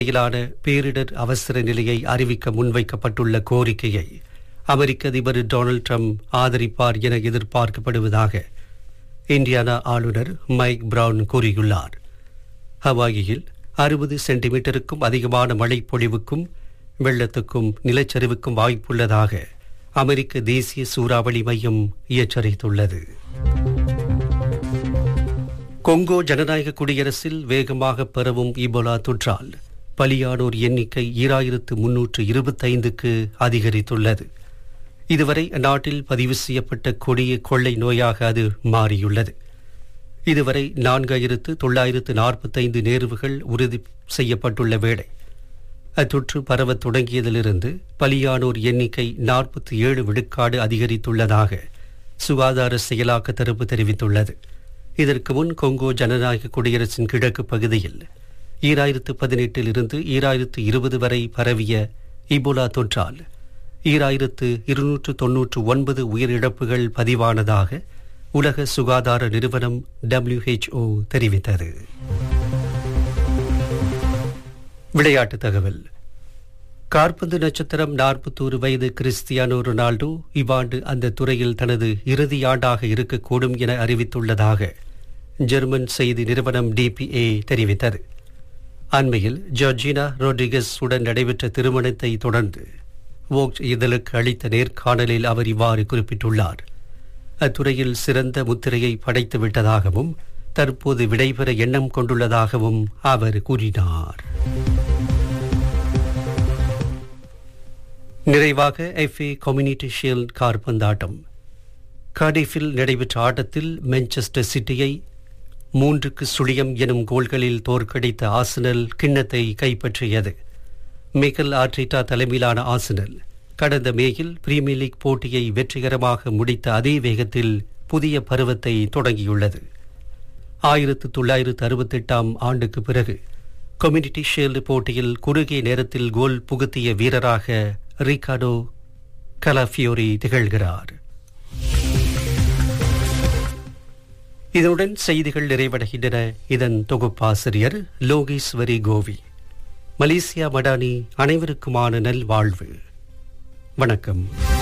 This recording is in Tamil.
இடையிலான பேரிடர் அவசர நிலையை அறிவிக்க முன்வைக்கப்பட்டுள்ள கோரிக்கையை அமெரிக்க அதிபர் டொனால்ட் ட்ரம்ப் ஆதரிப்பார் என எதிர்பார்க்கப்படுவதாக இந்தியானா ஆளுநர் மைக் பிரவுன் கூறியுள்ளார் ஹவாயியில் அறுபது சென்டிமீட்டருக்கும் அதிகமான மழை பொழிவுக்கும் வெள்ளத்துக்கும் நிலச்சரிவுக்கும் வாய்ப்புள்ளதாக அமெரிக்க தேசிய சூறாவளி மையம் எச்சரித்துள்ளது கொங்கோ ஜனநாயக குடியரசில் வேகமாக பரவும் இபோலா தொற்றால் பலியானோர் எண்ணிக்கை ஈராயிரத்து முன்னூற்று இருபத்தைந்துக்கு அதிகரித்துள்ளது இதுவரை அந்நாட்டில் பதிவு செய்யப்பட்ட கொடிய கொள்ளை நோயாக அது மாறியுள்ளது இதுவரை நான்காயிரத்து தொள்ளாயிரத்து நாற்பத்தைந்து நேர்வுகள் உறுதி செய்யப்பட்டுள்ள வேளை அத்தொற்று பரவத் தொடங்கியதிலிருந்து பலியானோர் எண்ணிக்கை நாற்பத்தி ஏழு விழுக்காடு அதிகரித்துள்ளதாக சுகாதார செயலாக்க தரப்பு தெரிவித்துள்ளது இதற்கு முன் கொங்கோ ஜனநாயக குடியரசின் கிழக்கு பகுதியில் ஈராயிரத்து பதினெட்டில் இருந்து ஈராயிரத்து இருபது வரை பரவிய இபோலா தொற்றால் ஈராயிரத்து இருநூற்று தொன்னூற்று ஒன்பது உயிரிழப்புகள் பதிவானதாக உலக சுகாதார நிறுவனம் டபிள்யூஹெச்ஓ தெரிவித்தது விளையாட்டுத் தகவல் கார்பந்து நட்சத்திரம் நாற்பத்தோரு வயது கிறிஸ்டியானோ ரொனால்டோ இவ்வாண்டு அந்த துறையில் தனது இறுதி ஆண்டாக இருக்கக்கூடும் என அறிவித்துள்ளதாக ஜெர்மன் செய்தி நிறுவனம் டிபிஏ தெரிவித்தது அண்மையில் ஜார்ஜினா ரோட்ரிகஸ் உடன் நடைபெற்ற திருமணத்தை தொடர்ந்து வோக்ஸ் இதழுக்கு அளித்த நேர்காணலில் அவர் இவ்வாறு குறிப்பிட்டுள்ளார் அத்துறையில் சிறந்த முத்திரையை படைத்து விட்டதாகவும் தற்போது விடைபெற எண்ணம் கொண்டுள்ளதாகவும் அவர் கூறினார் நிறைவாக எஃப்ஏ கம்யூனிட்டி ஷீல்ட் கார்பந்தாட்டம் கார்டிஃபில் நடைபெற்ற ஆட்டத்தில் மான்செஸ்டர் சிட்டியை மூன்றுக்கு சுழியம் எனும் கோல்களில் தோற்கடித்த ஆசனல் கிண்ணத்தை கைப்பற்றியது மிக்கல் ஆர்டிட்டா தலைமையிலான ஆசனல் கடந்த மேயில் பிரீமியர் லீக் போட்டியை வெற்றிகரமாக முடித்த அதே வேகத்தில் புதிய பருவத்தை தொடங்கியுள்ளது ஆயிரத்து தொள்ளாயிரத்து அறுபத்தெட்டாம் ஆண்டுக்கு பிறகு கம்யூனிட்டி ஷீல்டு போட்டியில் குறுகிய நேரத்தில் கோல் புகுத்திய வீரராக ரிகார்டோ கலாஃபியோரி திகழ்கிறார் இதனுடன் செய்திகள் நிறைவடைகின்றன இதன் தொகுப்பாசிரியர் லோகேஸ்வரி கோவி மலேசியா மடானி அனைவருக்குமான நல்வாழ்வு வணக்கம்